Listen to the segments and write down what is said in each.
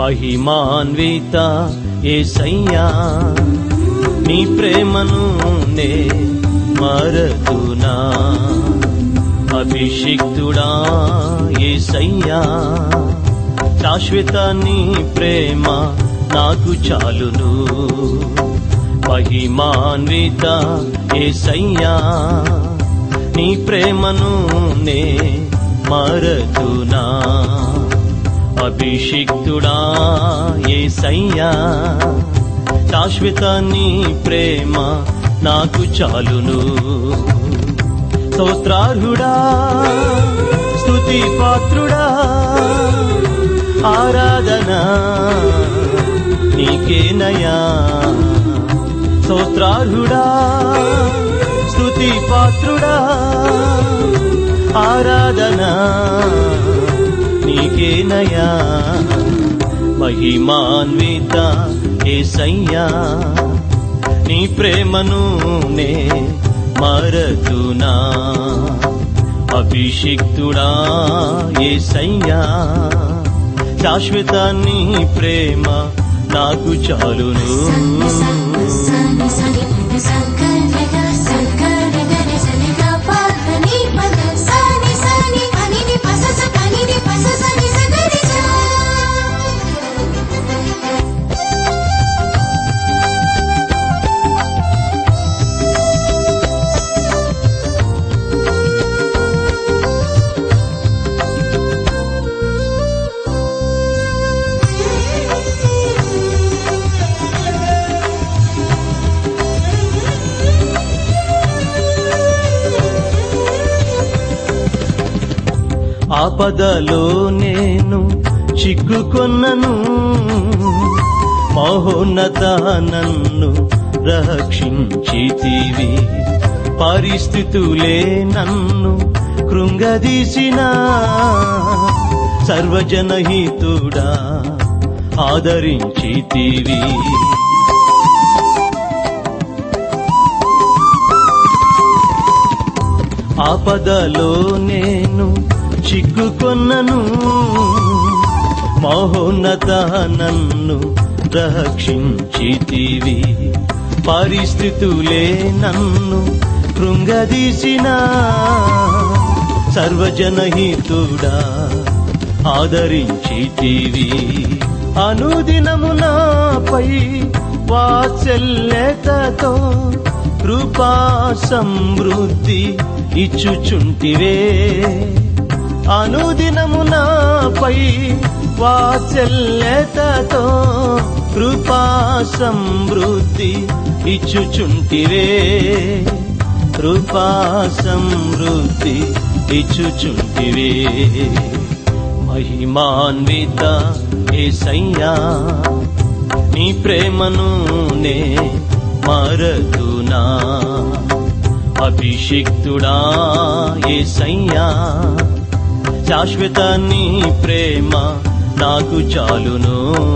మహిమాన్విత ఏసయ్యా నీ ప్రేమను నే మరతునా అభిషిక్తుడా ఏసయ్యా శాశ్వత నీ ప్రేమ నాకు చాలును మహిమాన్విత ఏసయ్యా నీ ప్రేమను నే మరతునా అభిషిక్తుడా ఏసయ్యా శాశ్వత నీ ప్రేమ నాకు చాలును స్తోత్రార్హుడా స్తుతి పాత్రుడా ఆరాధన నీకేనయా స్తోత్రార్హుడా స్తుతి పాత్రుడా ఆరాధన నీకేనయా మహిమాన్విత ఏసయ్యా నీ ప్రేమను నే మరతునా అభిషిక్తుడా ఏసయ్యా శాశ్వత నీ ప్రేమ నాకు చాలును సని సని సంకరగ సంకరగ సనిగా పాదని పద సని సని అనిని పసస కనిని పస సని సగరిసా ఆపదలో నేను చిక్కుకొన్నను మహోన్నత నన్ను రక్షించితివి పరిస్థితులే నన్ను కృంగదీసిన సర్వజనహితుడా ఆదరించితివి ఆపదలో నేను చిక్కుకొన్నను మహోన్నత నన్ను రక్షించితివి పరిస్థితులే నన్ను కృంగదీసిన సర్వజనహితుడా ఆదరించితివి అనుదినము నాపై వాత్సల్యతతో కృపా సమృద్ధి ఇచ్చుచుంటివే అనుదినము నాపై వాత్సల్యతతో కృపా సమృద్ధి ఇచ్చుచుంటివే కృపా సమృద్ధి ఇచ్చుచుంటివే మహిమాన్విత ఏసయ్యా నీ ప్రేమను నే మరతునా అభిషిక్తుడా ఏసయ్యా శాశ్వత నీ ప్రేమ నాకు చాలును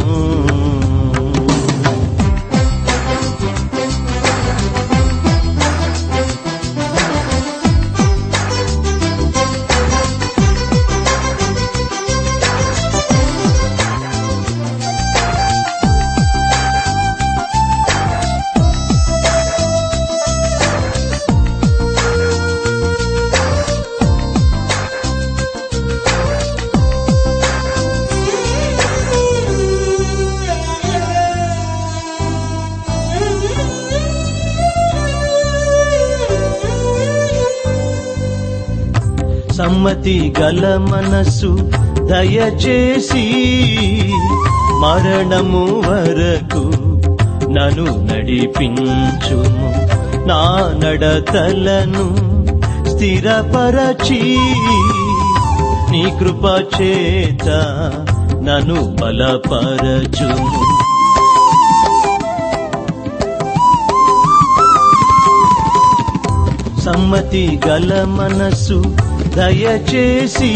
సమ్మతి గల మనసు దయచేసి మరణము వరకు నన్ను నడిపించుము నా నడతలను స్థిరపరచి నీ కృప చేత నన్ను బలపరచుము సమ్మతి గల మనసు దయచేసి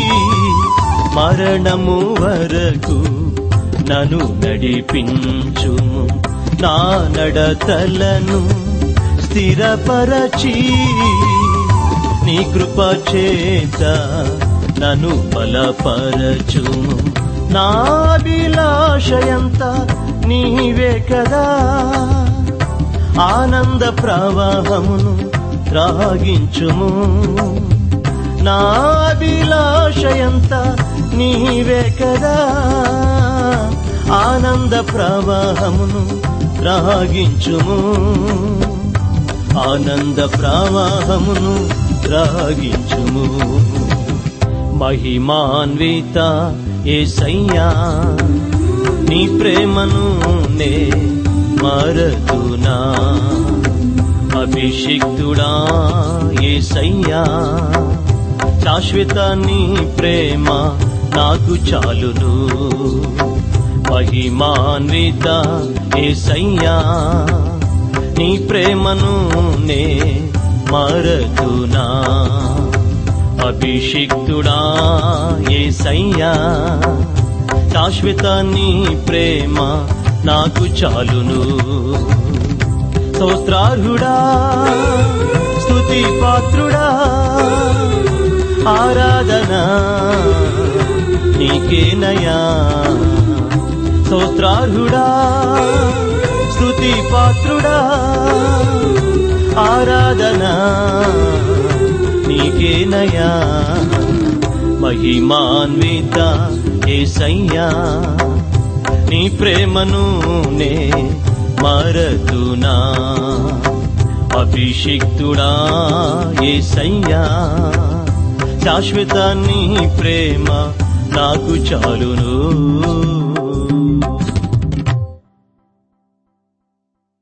మరణము వరకు నన్ను నడిపించుము నా నడతలను స్థిరపరచి నీ కృప చేత నన్ను బలపరచుము నాభిలాషయంత నీవే కదా ఆనంద ప్రవాహమును త్రాగించుము నాభిలాషయంత నీవే కదా ఆనంద ప్రవాహమును త్రాగించుము ఆనంద ప్రవాహమును త్రాగించుము మహిమాన్విత ఏసయ్యా నీ ప్రేమను నే మరతునా అభిషిక్తుడా ఏసయ్యా శాశ్వత నీ ప్రేమ నాకు చాలును మహిమాన్విత ఏసయ్యా నీ ప్రేమను నే మరతునా అభిషిక్తుడా ఏసయ్యా శాశ్వత నీ ప్రేమ నాకు చాలును స్తోత్రార్హుడా స్తుతి పాత్రుడా ఆరాధన నీకేనయా స్తోత్రార్హుడా స్తుతి పాత్రుడా ఆరాధన నీకేనయా మహిమాన్విత ఏసయ్యా నీ ప్రేమను నే మరతునా అభిషిక్తుడా ఏసయ్యా శాశ్వత నీ ప్రేమ నాకు చాలును